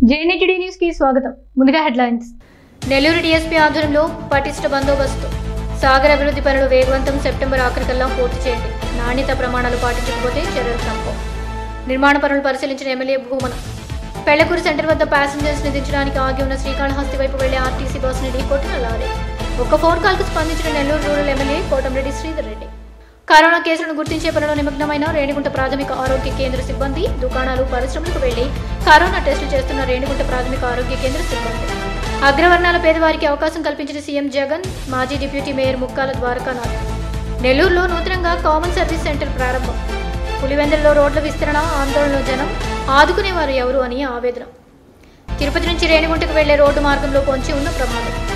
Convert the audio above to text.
జేఎన్హెచ్డి news కి స్వాగతం ముందుగా హెడ్లైన్స్ నెల్లూరు డీఎస్పీ ఆధ్వర్యంలో పటిష్ట బందోబస్తు సాగర్ అభివృద్ధి పనులు వేగవంతం సెప్టెంబర్ ఆఖరికల్లా పూర్తి చేయండి నాణ్యత ప్రమాణాలు పాటించకపోతే చర్యలు తప్పవు నిర్మాణ పనులు పరిశీలించిన ఎమ్మెల్యే భూమన పెళ్లకూరు సెంటర్ వద్ద ప్యాసింజర్స్ ని దించడానికి ఆగి ఉన్న శ్రీకాళహస్తి వైపు వెళ్లే ఆర్టీసీ బస్సుని ఢీకొట్టిన లారీ ఒక్క ఫోన్ కాల్ కు స్పందించిన Nellore rural MLA Kotamreddy Sridhar Reddy corona కేసులను గుర్తించే పనిలో నిమగ్నమైన రేణిగుంట ప్రాథమిక ఆరోగ్య కేంద్ర సిబ్బంది దుకాణాలు పరిశ్రమలకు వెళ్లి కరోనా టెస్టులు చేస్తున్న రేణిగుంట ప్రాథమిక ఆరోగ్య కేంద్ర సిబ్బంది అగ్రవర్ణాల పేదవారికి అవకాశం కల్పించిన సీఎం జగన్ మాజీ డిప్యూటీ మేయర్ ముక్కాల ద్వారకానాథ్ నెల్లూరులో నూతనంగా కామన్ సర్వీస్ సెంటర్ ప్రారంభం పులివెందులలో రోడ్ల విస్తరణ ఆందోళనలో జనం ఆదుకునేవారు ఎవరు అని ఆవేదన తిరుపతి నుంచి రేణిగుంటకు వెళ్లే రోడ్డు మార్గంలో పొంచి ఉన్న ప్రమాదం